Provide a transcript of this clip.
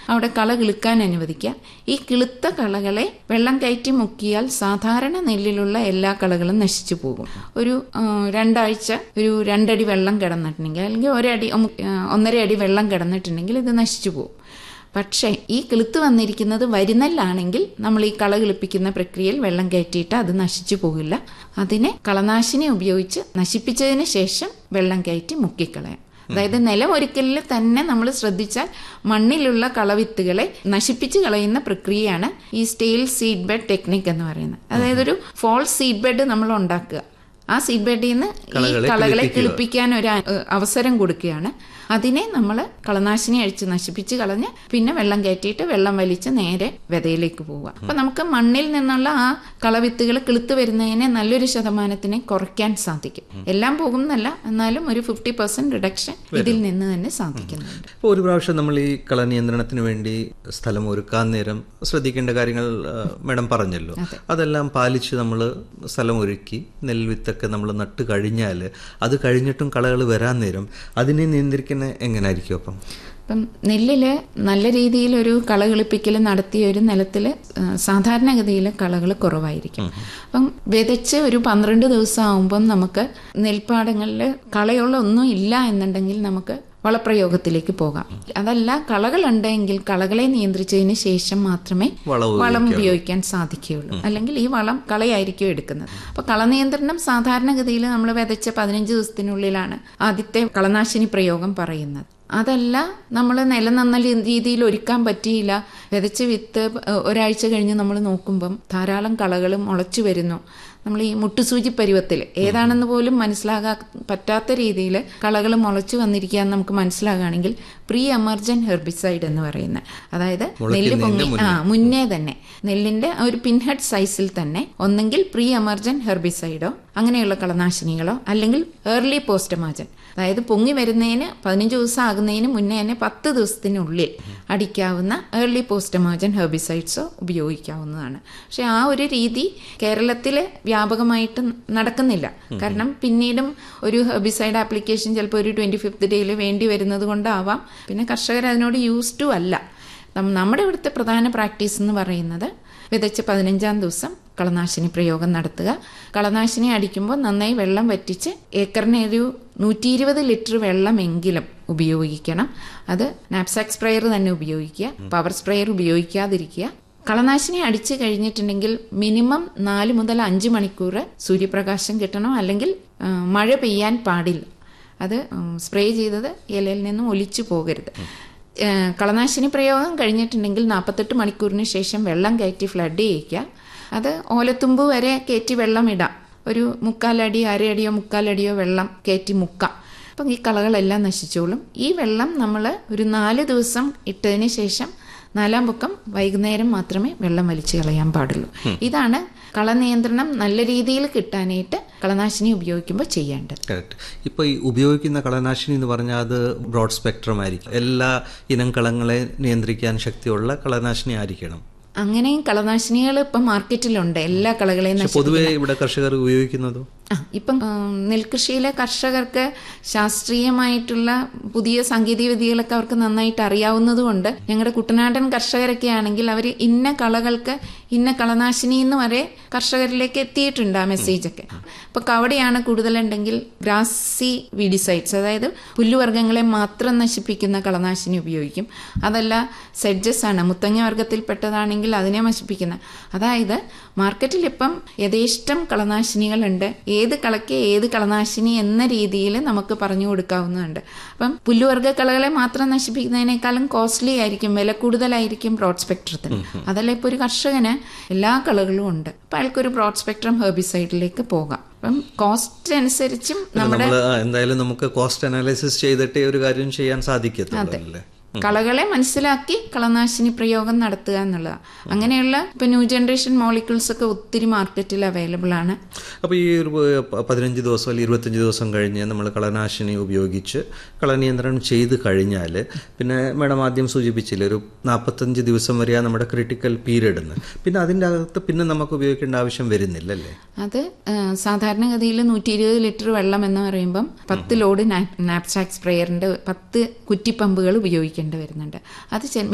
അവിടെ കള കിളുക്കാൻ അനുവദിക്കുക ഈ കിളുത്ത കളകളെ വെള്ളം കയറ്റി മുക്കിയാൽ സാധാരണ നെല്ലിലുള്ള എല്ലാ കളകളും നശിച്ചു പോകും ഒരു ആ, രണ്ടാഴ്ച ഒരു രണ്ടടി വെള്ളം കിടന്നിട്ടുണ്ടെങ്കിൽ അല്ലെങ്കിൽ ഒരടി ഒമ- ആ, ഒന്നര അടി വെള്ളം കിടന്നിട്ടുണ്ടെങ്കിൽ ഇത് നശിച്ചു പോകും പക്ഷേ ഈ കിളുത്ത് വന്നിരിക്കുന്നത് വരിനെല്ലാണെങ്കിൽ നമ്മൾ ഈ കള കിളിപ്പിക്കുന്ന പ്രക്രിയയിൽ വെള്ളം കയറ്റിയിട്ട് അത് നശിച്ചു പോകില്ല അതിനെ കളനാശിനി ഉപയോഗിച്ച് നശിപ്പിച്ചതിന് ശേഷം വെള്ളം കയറ്റി മുക്കിക്കളയാം അതായത് നിലമൊരുക്കലിൽ തന്നെ നമ്മൾ ശ്രദ്ധിച്ചാൽ മണ്ണിലുള്ള കളവിത്തുകളെ നശിപ്പിച്ച് കളയുന്ന പ്രക്രിയയാണ് ഈ സ്റ്റെയിൽ സീഡ് ബെഡ് ടെക്നിക് എന്ന് പറയുന്നത് അതായത് ഒരു ഫോൾസ് സീഡ് ബെഡ് നമ്മൾ ഉണ്ടാക്കുക ആ സീഡ് ബെഡിൽ നിന്ന് ഈ കളകളെ കളകളെ കിളിപ്പിക്കുക. കിളിപ്പിക്കാൻ ഒരു അ- അവസരം കൊടുക്കുകയാണ് അതിനെ നമ്മൾ കളനാശിനി അഴിച്ച് നശിപ്പിച്ച് കളഞ്ഞ് പിന്നെ വെള്ളം കയറ്റിയിട്ട് വെള്ളം വലിച്ച് നേരെ വിതയിലേക്ക് പോവുക അപ്പൊ നമുക്ക് മണ്ണിൽ നിന്നുള്ള ആ കളവിത്തുകൾ കിളുത്ത് വരുന്നതിനെ നല്ലൊരു ശതമാനത്തിനെ കുറയ്ക്കാൻ സാധിക്കും എല്ലാം പോകുന്നല്ല എന്നാലും ഒരു ഫിഫ്റ്റി പെർസെന്റ് റിഡക്ഷൻ ഇതിൽ നിന്ന് തന്നെ സാധിക്കുന്നുണ്ട് ഇപ്പോൾ ഒരു പ്രാവശ്യം നമ്മൾ ഈ കളനിയന്ത്രണത്തിന് വേണ്ടി സ്ഥലം ഒരുക്കാൻ നേരം ശ്രദ്ധിക്കേണ്ട കാര്യങ്ങൾ ആ, മാഡം പറഞ്ഞല്ലോ അതെല്ലാം പാലിച്ച് നമ്മൾ സ്ഥലം ഒരുക്കി നെൽവിത്തൊക്കെ നമ്മൾ നട്ട് കഴിഞ്ഞാൽ അത് കഴിഞ്ഞിട്ടും കളകൾ വരാൻ നേരം അതിനെ നിയന്ത്രിക്കുന്ന എങ്ങനായിരിക്കും അപ്പം ഇപ്പം നെല്ലില് നല്ല രീതിയിൽ ഒരു കള കിളിപ്പിക്കൽ നടത്തിയ ഒരു നിലത്തിൽ സാധാരണഗതിയിൽ കളകൾ കുറവായിരിക്കും അപ്പം വിതച്ച് ഒരു പന്ത്രണ്ട് ദിവസം ആകുമ്പം നമുക്ക് നെൽപ്പാടങ്ങളിൽ കളയുള്ള ഒന്നും ഇല്ല എന്നുണ്ടെങ്കിൽ നമുക്ക് വളപ്രയോഗത്തിലേക്ക് പോകാം അതല്ല കളകളുണ്ടെങ്കിൽ കളകളെ നിയന്ത്രിച്ചതിന് ശേഷം മാത്രമേ വളം വളം ഉപയോഗിക്കാൻ സാധിക്കുകയുള്ളൂ അല്ലെങ്കിൽ ഈ വളം കളയായിരിക്കും എടുക്കുന്നത് അപ്പൊ കളനിയന്ത്രണം സാധാരണഗതിയിൽ നമ്മൾ വിതച്ച പതിനഞ്ച് ദിവസത്തിനുള്ളിലാണ് ആദ്യത്തെ കളനാശിനി പ്രയോഗം പറയുന്നത് അതല്ല നമ്മൾ നില നന്ന രീതിയിൽ ഒരുക്കാൻ പറ്റിയില്ല വിതച്ച് വിത്ത് ഒരാഴ്ച കഴിഞ്ഞ് നമ്മൾ നോക്കുമ്പം ധാരാളം കളകൾ മുളച്ചു വരുന്നു നമ്മൾ ഈ മുട്ടുസൂചി പരുവത്തിൽ ഏതാണെന്ന് പോലും മനസ്സിലാകാൻ പറ്റാത്ത രീതിയിൽ കളകൾ മുളച്ചു വന്നിരിക്കുക എന്ന് നമുക്ക് മനസ്സിലാകുകയാണെങ്കിൽ പ്രീ എമർജൻ ഹെർബിസൈഡ് എന്ന് പറയുന്നത് അതായത് നെല്ല് പൊങ്ങി ആ മുന്നേ തന്നെ നെല്ലിന്റെ ആ ഒരു പിൻഹെഡ് സൈസിൽ തന്നെ ഒന്നെങ്കിൽ പ്രീ എമർജൻ ഹെർബിസൈഡോ അങ്ങനെയുള്ള കളനാശിനികളോ അല്ലെങ്കിൽ ഏർലി പോസ്റ്റമാജൻ അതായത് പൊങ്ങി വരുന്നതിന് പതിനഞ്ച് ദിവസം ആകുന്നതിന് മുന്നേ തന്നെ പത്ത് ദിവസത്തിനുള്ളിൽ അടിക്കാവുന്ന ഏർലി പോസ്റ്റമാജൻ ഹെർബിസൈഡ്സോ ഉപയോഗിക്കാവുന്നതാണ് പക്ഷെ ആ ഒരു രീതി കേരളത്തിൽ വ്യാപകമായിട്ട് നടക്കുന്നില്ല കാരണം പിന്നീടും ഒരു ഹെർബിസൈഡ് ആപ്ലിക്കേഷൻ ചിലപ്പോൾ ഒരു ട്വന്റി ഫിഫ്ത്ത് ഡേയിൽ വേണ്ടി വരുന്നത് കൊണ്ടാവാം പിന്നെ കർഷകർ അതിനോട് യൂസ് ടു അല്ല നം- നമ്മുടെ ഇവിടുത്തെ പ്രധാന പ്രാക്ടീസ് എന്ന് പറയുന്നത് വിതച്ച് പതിനഞ്ചാം ദിവസം കളനാശിനി പ്രയോഗം നടത്തുക കളനാശിനി അടിക്കുമ്പോൾ നന്നായി വെള്ളം വറ്റിച്ച് ഏക്കറിന് ഒരു നൂറ്റി ഇരുപത് ലിറ്റർ വെള്ളമെങ്കിലും ഉപയോഗിക്കണം അത് നാപ്സാക് സ്പ്രെയർ തന്നെ ഉപയോഗിക്കുക പവർ സ്പ്രെയർ ഉപയോഗിക്കാതിരിക്കുക കളനാശിനി അടിച്ചു കഴിഞ്ഞിട്ടുണ്ടെങ്കിൽ മിനിമം നാല് മുതൽ അഞ്ച് മണിക്കൂർ സൂര്യപ്രകാശം കിട്ടണം അല്ലെങ്കിൽ ആ, മഴ പെയ്യാൻ പാടില്ല അത് ഉം, സ്പ്രേ ചെയ്തത് ഇലയിൽ നിന്നും ഒലിച്ചു പോകരുത് ഏഹ് കളനാശിനി പ്രയോഗം കഴിഞ്ഞിട്ടുണ്ടെങ്കിൽ നാൽപ്പത്തെട്ട് മണിക്കൂറിന് ശേഷം വെള്ളം കയറ്റി ഫ്ലഡ് ചെയ്യിക്കുക അത് ഓലത്തുമ്പ് വരെ കയറ്റി വെള്ളം ഇടാം ഒരു മുക്കാലടി അരയടിയോ മുക്കാലടിയോ വെള്ളം കയറ്റി മുക്കാം അപ്പം ഈ കളകളെല്ലാം നശിച്ചോളും ഈ വെള്ളം നമ്മൾ ഒരു നാല് ദിവസം ഇട്ടതിന് ശേഷം നാലാം പൊക്കം വൈകുന്നേരം മാത്രമേ വെള്ളം വലിച്ചു കളയാൻ പാടുള്ളൂ ഇതാണ് കളനിയന്ത്രണം നല്ല രീതിയിൽ കിട്ടാനായിട്ട് കളനാശിനി ഉപയോഗിക്കുമ്പോൾ ചെയ്യേണ്ടത് കറക്റ്റ് ഇപ്പോൾ ഈ ഉപയോഗിക്കുന്ന കളനാശിനി എന്ന് പറഞ്ഞാൽ അത് ബ്രോഡ് സ്പെക്ട്രം ആയിരിക്കും എല്ലാ ഇനം കളങ്ങളെ നിയന്ത്രിക്കാൻ ശക്തിയുള്ള കളനാശിനി ആയിരിക്കണം അങ്ങനെയും കളനാശിനികൾ ഇപ്പം മാർക്കറ്റിലുണ്ട് എല്ലാ കളകളെയും പക്ഷെ പൊതുവെ ഇവിടെ കർഷകർ ഉപയോഗിക്കുന്നതോ ആ ഇപ്പം ഉം, നെൽകൃഷിയിലെ കർഷകർക്ക് ശാസ്ത്രീയമായിട്ടുള്ള പുതിയ സാങ്കേതിക വിദ്യകളൊക്കെ അവർക്ക് നന്നായിട്ട് അറിയാവുന്നതുകൊണ്ട് ഞങ്ങളുടെ കുട്ടനാടൻ കർഷകരൊക്കെ ആണെങ്കിൽ അവർ ഇന്ന കളകൾക്ക് ഇന്ന കളനാശിനി എന്ന് വരെ കർഷകരിലേക്ക് എത്തിയിട്ടുണ്ട് ആ മെസ്സേജൊക്കെ അപ്പൊ കവടയാണ് കൂടുതലുണ്ടെങ്കിൽ ഗ്രാസി വീഡിസൈഡ്സ് അതായത് പുല്ലുവർഗ്ഗങ്ങളെ മാത്രം നശിപ്പിക്കുന്ന കളനാശിനി ഉപയോഗിക്കും അതല്ല സെഡ്ജസ് ആണ് മുത്തങ്ങ വർഗത്തിൽപ്പെട്ടതാണെങ്കിൽ അതിനെ നശിപ്പിക്കുന്ന അതായത് മാർക്കറ്റിൽ ഇപ്പം യഥേഷ്ടം കളനാശിനികളുണ്ട് ഏത് കളയ്ക്ക് ഏത് കളനാശിനി എന്ന രീതിയിൽ നമുക്ക് പറഞ്ഞു കൊടുക്കാവുന്നതുണ്ട് അപ്പം പുല്ലുവർഗ്ഗ കളകളെ മാത്രം നശിപ്പിക്കുന്നതിനേക്കാളും കോസ്റ്റ്ലി ആയിരിക്കും വില കൂടുതലായിരിക്കും ബ്രോഡ് സ്പെക്ട്രത്തിന് അതല്ല ഇപ്പോൾ ഒരു കർഷകന് എല്ലാ കളകളും ഉണ്ട് അപ്പം അയാൾക്കൊരു ബ്രോഡ് സ്പെക്ട്രം ഹെർബിസൈഡിലേക്ക് പോകാം അപ്പം കോസ്റ്റ് അനുസരിച്ചും നമ്മുടെ നമ്മൾ എന്തായാലും നമുക്ക് കോസ്റ്റ് അനാലിസിസ് ചെയ്തിട്ടേ ഒരു കാര്യം ചെയ്യാൻ സാധിക്കത്തുള്ളൂ അല്ലേ കളകളെ മനസ്സിലാക്കി കളനാശിനി പ്രയോഗം നടത്തുക എന്നുള്ളതാണ് അങ്ങനെയുള്ള ഇപ്പൊ ന്യൂ ജനറേഷൻ മോളിക്യൂൾസ് ഒക്കെ ഒത്തിരി മാർക്കറ്റിൽ അവൈലബിൾ ആണ് അപ്പോൾ ഈ ഒരു പ- പതിനഞ്ച് ദിവസം അല്ലെങ്കിൽ ഇരുപത്തഞ്ച് ദിവസം കഴിഞ്ഞ് നമ്മൾ കളനാശിനി ഉപയോഗിച്ച് കളനിയന്ത്രണം ചെയ്ത് കഴിഞ്ഞാൽ പിന്നെ മാഡം ആദ്യം സൂചിപ്പിച്ചില്ലേ ഒരു നാൽപ്പത്തഞ്ച് ദിവസം വരെയാണ് നമ്മുടെ ക്രിട്ടിക്കൽ പീരീഡ് എന്ന് പിന്നെ അതിൻ്റെ അകത്ത് പിന്നെ നമുക്ക് ഉപയോഗിക്കേണ്ട ആവശ്യം വരുന്നില്ല അല്ലേ അത് ആ, സാധാരണഗതിയിൽ നൂറ്റി ഇരുപത് ലിറ്റർ വെള്ളം എന്ന് പറയുമ്പം പത്ത് ലോഡ് നാപ്സാക് സ്പ്രെയറിന്റെ പത്ത് കുറ്റിപ്പമ്പുകൾ ഉപയോഗിക്കേണ്ടി വരുന്നുണ്ട് അത് ചെ-